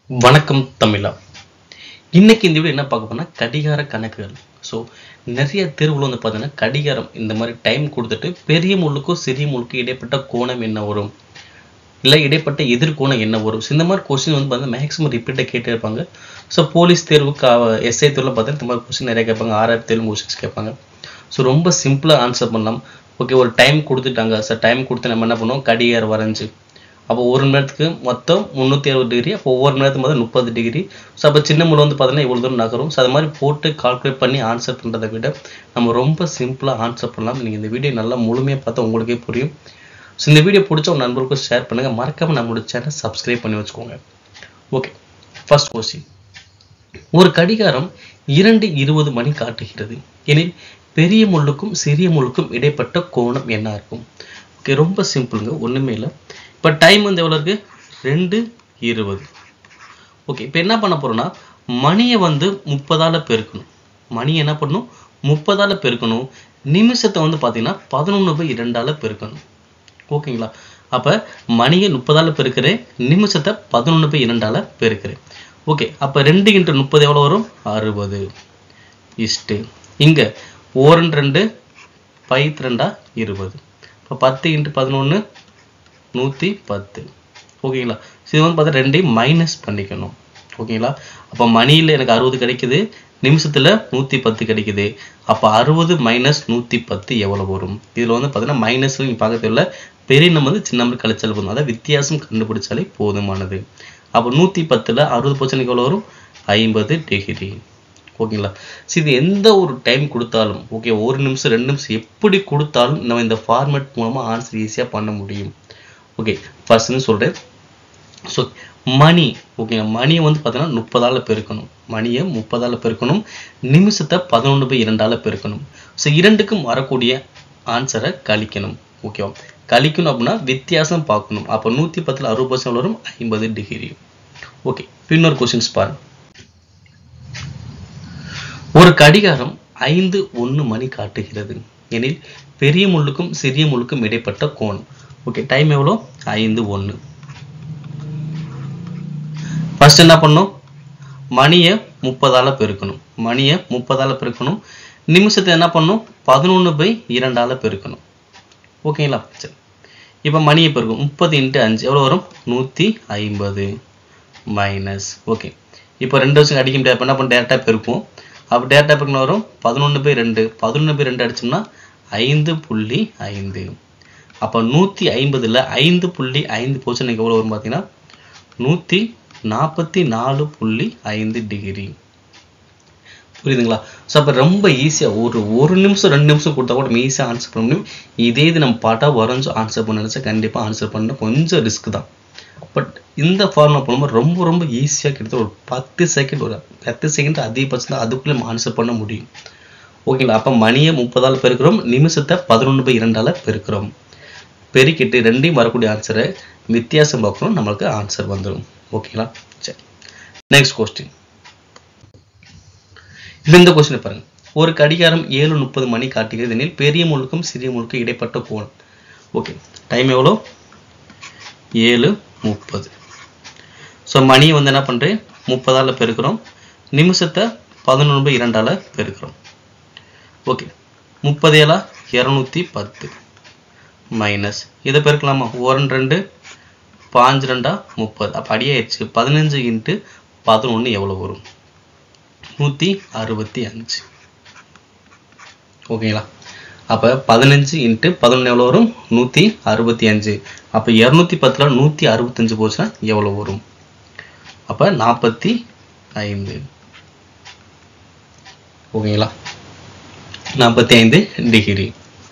வணக்கம் தமிழா இன்னைக்கு இந்த வீடியோ என்ன பார்க்க போனா கடிகார கணக்குகள் ஸோ நிறைய தேர்வுல வந்து பார்த்தீங்கன்னா கடிகாரம் இந்த மாதிரி டைம் கொடுத்துட்டு பெரிய முள்ளுக்கும் சிறிய முள்ளுக்கும் இடைப்பட்ட கோணம் என்ன வரும் இல்லை இடைப்பட்ட எதிர்கோணம் என்ன வரும் So, இந்த மாதிரி கொஸ்டின் வந்து பார்த்தீங்கன்னா மேக்ஸிமம் ரிப்பீட்டாக கேட்டே இருப்பாங்க ஸோ போலீஸ் தேர்வு எஸ்ஐ தேர்வில் பார்த்தீங்கன்னா இந்த மாதிரி கொஸ்டின் நிறைய கேட்பாங்க ஆர்ஆர் தேர்வு கொஸ்டின்ஸ் கேட்பாங்க ஸோ ரொம்ப சிம்பிளாக ஆன்சர் பண்ணலாம் ஓகே ஒரு டைம் கொடுத்துட்டாங்க சார் டைம் கொடுத்து நம்ம என்ன பண்ணுவோம் கடிகாரம் வரைஞ்சு அப்போ ஒரு மணி நேரத்துக்கு மொத்தம் முந்நூற்றி அறுபது டிகிரி அப்போ ஒவ்வொரு மணி நேரத்துக்கு மொத்தம் முப்பது டிகிரி ஸோ அப்போ சின்ன முள் வந்து பார்த்தீங்கன்னா இவ்வளோ தூரம் நகரும் ஸோ அது மாதிரி போட்டு கால்குலேட் பண்ணி ஆன்சர் பண்ணுறதை விட நம்ம ரொம்ப சிம்பிளாக ஆன்சர் பண்ணலாம் நீங்கள் இந்த வீடியோ நல்லா முழுமையாக பார்த்தா உங்களுக்கே புரியும் ஸோ இந்த வீடியோ பிடிச்ச உங்கள் நண்பர்களுக்கும் ஷேர் பண்ணுங்கள் மறக்காமல் நம்மளோட சேனல் சப்ஸ்கிரைப் பண்ணி வச்சுக்கோங்க ஓகே ஃபர்ஸ்ட் கொஸ்டின் ஒரு கடிகாரம் இரண்டு இருபது மணி காட்டுகிறது எனில் பெரிய முள்ளுக்கும் சிறிய முள்ளுக்கும் இடைப்பட்ட கோணம் என்ன இருக்கும் ஓகே ரொம்ப சிம்பிளுங்க ஒன்றுமே இல்லை இப்போ டைம் வந்து எவ்வளோ இருக்கு ரெண்டு இருபது ஓகே இப்போ என்ன பண்ண போறோம்னா மணியை வந்து முப்பதால பெருக்கணும் மணி என்ன பண்ணணும் முப்பதால பெருக்கணும் நிமிஷத்தை வந்து பார்த்தீங்கன்னா பதினொன்று பை இரண்டால பெருக்கணும் ஓகேங்களா அப்போ மணியை முப்பதால பெருக்கிறேன் நிமிஷத்தை பதினொன்று பை இரண்டால பெருக்கிறேன் ஓகே அப்போ ரெண்டு இன்ட்டு முப்பது எவ்வளோ வரும் அறுபது இஸ்ட்டு இங்கே ஓரன் ரெண்டு பைத் ரெண்டா இருபது இப்போ பத்து இன்ட்டு பதினொன்று நூற்றி பத்து ஓகேங்களா So, இது வந்து பார்த்தா ரெண்டையும் மைனஸ் பண்ணிக்கணும் ஓகேங்களா அப்போ மணியில் எனக்கு அறுபது கிடைக்குது நிமிஷத்தில் நூற்றி பத்து கிடைக்குது அப்போ அறுபது மைனஸ் நூற்றி பத்து எவ்வளோ வரும் இதில் வந்து பார்த்தீங்கன்னா மைனஸ் நீங்கள் பார்க்க தேவையில்ல பெரிய நம்பர் வந்து சின்ன நம்பர் கழிச்சால் போதும் அதாவது வித்தியாசம் கண்டுபிடிச்சாலே போதுமானது அப்போ நூற்றி பத்தில் அறுபது பர்சன்ட் எவ்வளோ வரும் ஐம்பது டிகிரி ஓகேங்களா சரி இது எந்த ஒரு டைம் கொடுத்தாலும் ஓகே ஒரு நிமிஷம் ரெண்டு நிமிஷம் எப்படி கொடுத்தாலும் நம்ம இந்த ஃபார்மேட் மூலமாக ஆன்சர் ஈஸியாக பண்ண முடியும் ஓகே ஃபர்ஸ்ட்னு சொல்கிறேன் ஸோ மணி ஓகே மணியை வந்து பார்த்தீங்கன்னா முப்பதால் பெருக்கணும் மணியை முப்பதால் பெருக்கணும் நிமிஷத்தை பதினொன்று பை இரண்டால் பெருக்கணும் ஸோ இரண்டுக்கும் வரக்கூடிய ஆன்சரை கழிக்கணும் ஓகேவா கழிக்கணும் அப்படின்னா வித்தியாசம் பார்க்கணும் அப்போ நூற்றி பத்தில் அறுபது பர்சன்ட் வரும் ஐம்பது டிகிரி ஓகே இன்னொரு கொஸ்டின்ஸ் பாருங்க ஒரு கடிகாரம் ஐந்து ஒன்று மணி காட்டுகிறது எனில் பெரிய முள்ளுக்கும் சிறிய முள்ளுக்கும் இடைப்பட்ட கோணம் ஓகே டைம் எவ்வளோ ஐந்து ஒன்று ஃபர்ஸ்ட் என்ன பண்ணும் மணியை முப்பதால பெருக்கணும் மணியை முப்பதால பெருக்கணும் நிமிஷத்தை என்ன பண்ணும் பதினொன்று பை இரண்டால பெருக்கணும் ஓகேங்களா சரி இப்போ மணியை பெருக்கும் முப்பது இன்ட்டு அஞ்சு எவ்வளோ வரும் நூற்றி ஐம்பது மைனஸ் ஓகே இப்போ ரெண்டு வருஷம் அடிக்க முடியாது அப்ப என்ன பண்ண டேரெக்டாக பெருக்கும் அப்போ டேரெக்டாக பெருக்கணும் வரும் பதினொன்று பை ரெண்டு பதினொன்று பை ரெண்டு அடிச்சோம்னா ஐந்து புள்ளி ஐந்து அப்போ நூற்றி ஐம்பதில் ஐந்து புள்ளி ஐந்து போச்சு எவ்வளோ வரும் பார்த்தீங்கன்னா நூற்றி நாற்பத்தி நாலு புள்ளி ஐந்து டிகிரி புரியுதுங்களா ஸோ அப்போ ரொம்ப ஈஸியாக ஒரு ஒரு நிமிஷம் ரெண்டு நிமிஷம் கொடுத்தா கூட நம்ம ஈஸியாக ஆன்சர் பண்ண முடியும் இதே இது நம்ம பாட்டாக வரைஞ்சு ஆன்சர் பண்ண நினச்சா கண்டிப்பாக ஆன்சர் பண்ண கொஞ்சம் ரிஸ்க் தான் பட் இந்த ஃபார்முலா பண்ணும்போது ரொம்ப ரொம்ப ஈஸியாக கிட்டத்தட்ட ஒரு பத்து செகண்ட் ஒரு பத்து செகண்ட் அதிகபட்சம் தான் அதுக்குள்ளே நம்ம ஆன்சர் பண்ண முடியும் ஓகேங்களா அப்போ மணியை முப்பதால் பெருக்கிறோம் நிமிஷத்தை பதினொன்று பை இரண்டால் பெருக்கிறோம் பெருக்கிட்டு ரெண்டையும் வரக்கூடிய ஆன்சரை வித்தியாசம் பார்க்கணும் நம்மளுக்கு ஆன்சர் வந்துடும் ஓகேங்களா சரி நெக்ஸ்ட் கொஸ்டின் இப்போ இந்த கொஸ்டின் பாருங்க ஒரு கடிகாரம் ஏழு முப்பது மணி காட்டுகிறது எனில் பெரிய முழுக்கும் சிறிய முழுக்கும் இடைப்பட்ட கோணம் ஓகே டைம் எவ்வளோ ஏழு முப்பது ஸோ மணி வந்து என்ன பண்ணுறேன் முப்பதால் பெருக்கிறோம் நிமிஷத்தை பதினொன்று பை இரண்டால் பெருக்கிறோம் ஓகே முப்பது ஏழா இரநூத்தி பத்து மைனஸ் இதை பெருக்கலாமா ஒரு ரெண்டு பாஞ்சு ரெண்டா முப்பது அப்போ அடியாயிடுச்சு பதினஞ்சு இன்ட்டு பதினொன்று எவ்வளோ வரும் நூற்றி அறுபத்தி அஞ்சு ஓகேங்களா அப்போ பதினஞ்சு இன்ட்டு பதினொன்று எவ்வளோ வரும் நூற்றி அறுபத்தி அஞ்சு அப்போ இரநூத்தி பத்தில் நூற்றி அறுபத்தஞ்சு போச்சுன்னா எவ்வளோ வரும் அப்போ நாற்பத்தி ஐந்து ஓகேங்களா நாற்பத்தி ஐந்து டிகிரி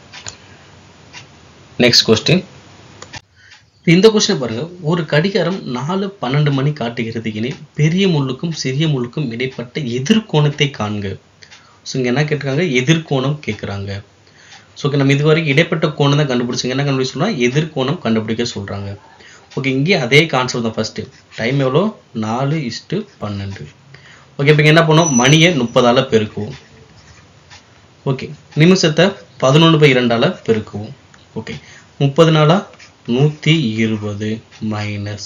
நெக்ஸ்ட் கொஸ்டின் இந்த கொஸ்டின் பாருங்க ஒரு கடிகாரம் நாலு பன்னெண்டு மணி காட்டுகிறது எனில் பெரிய முள்ளுக்கும் சிறிய முள்ளுக்கும் இடைப்பட்ட எதிர்கோணத்தை காண்க ஸோ இங்கே என்ன கேட்டிருக்காங்க எதிர்கோணம் கேட்குறாங்க ஸோ ஓகே நம்ம இதுவரைக்கும் இடைப்பட்ட கோணம் தான் கண்டுபிடிச்சிங்க என்ன கண்டுபிடிச்சு சொல்றா எதிர்கோணம் கண்டுபிடிக்க சொல்கிறாங்க ஓகே இங்கே அதே கான்செப்ட் தான் ஃபஸ்ட்டு டைம் எவ்வளோ நாலு இஸ்ட்டு பன்னெண்டு ஓகே இப்போ என்ன பண்ணுவோம் மணியை முப்பதால் பெருக்குவோம் ஓகே நிமிஷத்தை பதினொன்று பை இரண்டால் பெருக்குவோம் ஓகே முப்பது நாளா நூற்றி இருபது மைனஸ்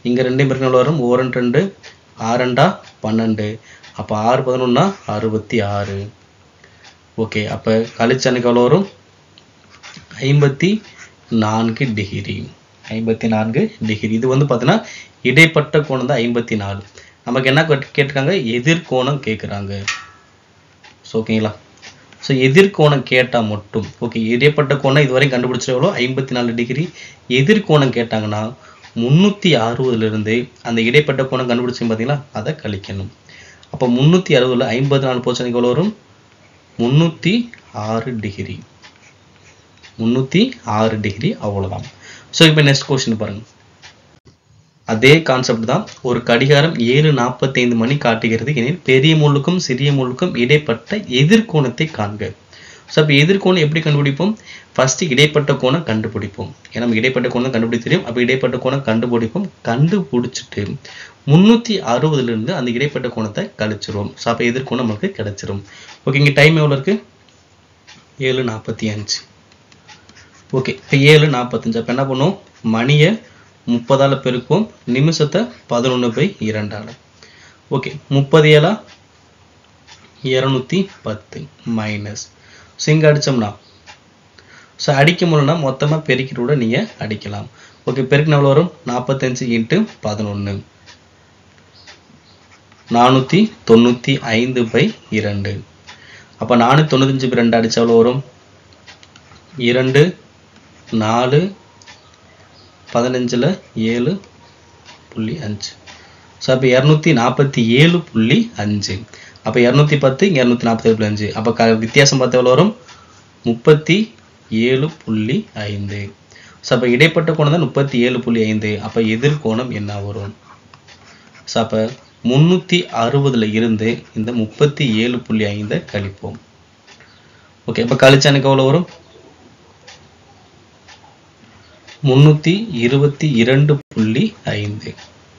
இங்கே ரெண்டையும் பெருக்கினா எவ்வளோ வரும் ஓ ரெண்டு ரெண்டு ஆறண்டா பன்னெண்டு அப்போ ஆறு பதினொன்னா அறுபத்தி ஆறு ஓகே அப்போ கழிச்சனுக்கு எவ்வளோ வரும் ஐம்பத்தி நான்கு டிகிரி ஐம்பத்தி நான்கு டிகிரி இது வந்து பார்த்தீங்கன்னா இடைப்பட்ட கோணம் தான் ஐம்பத்தி நாலு நமக்கு என்ன கேட்டு- கேட்டிருக்காங்க எதிர்கோணம் கேட்குறாங்க ஸோ ஓகேங்களா ஸோ எதிர்கோணம் கேட்டால் மட்டும் ஓகே இடைப்பட்ட கோணம் இதுவரையும் கண்டுபிடிச்ச எவ்வளோ ஐம்பத்தி நாலு டிகிரி எதிர்கோணம் கேட்டாங்கன்னா முந்நூற்றி அறுபதுலேருந்து அந்த இடைப்பட்ட கோணம் கண்டுபிடிச்சோம் பார்த்தீங்களா அதை கழிக்கணும் அப்போ முந்நூற்றி அறுபதில் ஐம்பத்தி நாலு போச்சு எவ்வளோ வரும் முந்நூற்றி ஆறு டிகிரி முந்நூற்றி ஆறு டிகிரி அவ்வளோதான் ஸோ இப்போ நெக்ஸ்ட் கொஸ்டின் பாருங்க அதே கான்செப்ட் தான் ஒரு கடிகாரம் ஏழு நாற்பத்தைந்து மணி காட்டுகிறது எனில் பெரிய முள்ளுக்கும் சிறிய முள்ளுக்கும் இடைப்பட்ட எதிர்கோணத்தை காண்க ஸோ அப்போ எதிர்கோணம் எப்படி கண்டுபிடிப்போம் ஃபர்ஸ்ட் இடைப்பட்ட கோணம் கண்டுபிடிப்போம் ஏன்னா நம்ம இடைப்பட்ட கோணம் கண்டுபிடிக்க தெரியும் அப்போ இடைப்பட்ட கோணம் கண்டுபிடிப்போம் கண்டுபிடிச்சிட்டு முந்நூற்றி அறுபதுலேருந்து அந்த இடைப்பட்ட கோணத்தை கழிச்சிரும் ஸோ அப்போ எதிர்கோணம் நமக்கு கிடைச்சிரும் ஓகே இங்கே டைம் எவ்வளோ இருக்கு ஏழு நாற்பத்தி அஞ்சு ஓகே இப்போ ஏழு நாற்பத்தஞ்சு அப்போ என்ன பண்ணுவோம் மணியை முப்பதால் பெருக்குவோம் நிமிஷத்தை பதினொன்று பை இரண்டால் ஓகே முப்பது ஏழா இரநூத்தி பத்து மைனஸ் ஸோ இங்கே அடித்தோம்னா ஸோ அடிக்க முடியலனா மொத்தமாக பெருக்கிட்டு கூட நீங்கள் அடிக்கலாம் ஓகே பெருக்கின எவ்வளோ வரும் நாற்பத்தஞ்சு இன்ட்டு பதினொன்று நானூற்றி தொண்ணூற்றி ஐந்து பை இரண்டு அப்போ நானூற்றி தொண்ணூத்தஞ்சு பை ரெண்டு அடிச்சா எவ்வளோ வரும் இரண்டு நாலு பதினஞ்சில் ஏழு புள்ளி அஞ்சு ஸோ அப்போ இரநூத்தி நாற்பத்தி ஏழு புள்ளி அஞ்சு அப்போ இரநூத்தி பத்து இங்கே இரநூத்தி நாற்பத்தி ஏழு புள்ளி அஞ்சு அப்போ க வித்தியாசம் பார்த்து எவ்வளோ வரும் முப்பத்தி ஏழு புள்ளி ஐந்து ஸோ அப்போ இடைப்பட்ட கோணம் தான் முப்பத்தி ஏழு புள்ளி ஐந்து அப்போ எதிர்கோணம் என்ன வரும் ஸோ அப்போ முந்நூற்றி அறுபதில் இருந்து இந்த முப்பத்தி ஏழு புள்ளி ஐந்தை கழிப்போம் ஓகே அப்போ கழிச்சா எனக்கு எவ்வளோ வரும் முன்னூத்தி இருபத்தி இரண்டு புள்ளி ஐந்து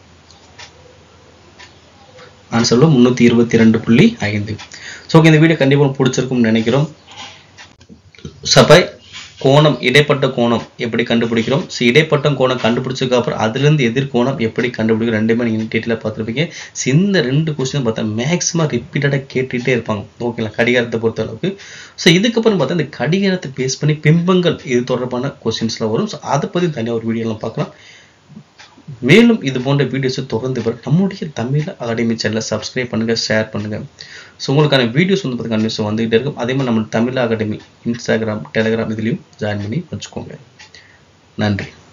ஆன்சர்ல முன்னூத்தி இருபத்தி ரெண்டு புள்ளி ஐந்து ஸோ இந்த வீடியோ கண்டிப்பா உங்களுக்கு பிடிச்சிருக்கும்னு நினைக்கிறோம் சபை கோணம் இடைப்பட்ட கோணம் எப்படி கண்டுபிடிக்கிறோம் ஸோ இடைப்பட்ட கோணம் கண்டுபிடிச்சதுக்கு அப்புறம் அதுலேருந்து எதிர்கோணம் எப்படி கண்டுபிடிக்கிறோம் ரெண்டுமே நீங்கள் டீட்டெயிலாக பார்த்துருப்பீங்க So, இந்த ரெண்டு கொஸ்டின் பார்த்தா மேக்ஸிமம் ரிப்பீட்டடாக கேட்டுகிட்டே இருப்பாங்க ஓகேங்களா கடிகாரத்தை பொறுத்த அளவுக்கு ஸோ இதுக்கப்புறம் பார்த்தா இந்த கடிகாரத்தை பேஸ் பண்ணி பிம்பங்கள் இது தொடர்பான கொஸ்டின்ஸ்லாம் வரும் ஸோ அதை பற்றி தனியாக ஒரு வீடியோலாம் பார்க்கலாம் மேலும் இது போன்ற வீடியோஸை தொடர்ந்து வர நம்முடைய தமிழ் அகாடமி சேனலை சப்ஸ்கிரைப் பண்ணுங்க ஷேர் பண்ணுங்க ஸோ உங்களுக்கான வீடியோஸ் வந்து பார்த்து கண்டிப்பாக வந்துகிட்டே இருக்கும் அதே மாதிரி நம்ம தமிழ் அகாடமி இன்ஸ்டாகிராம் டெலிகிராம் இதுலேயும் ஜாயின் பண்ணி வச்சுக்கோங்க நன்றி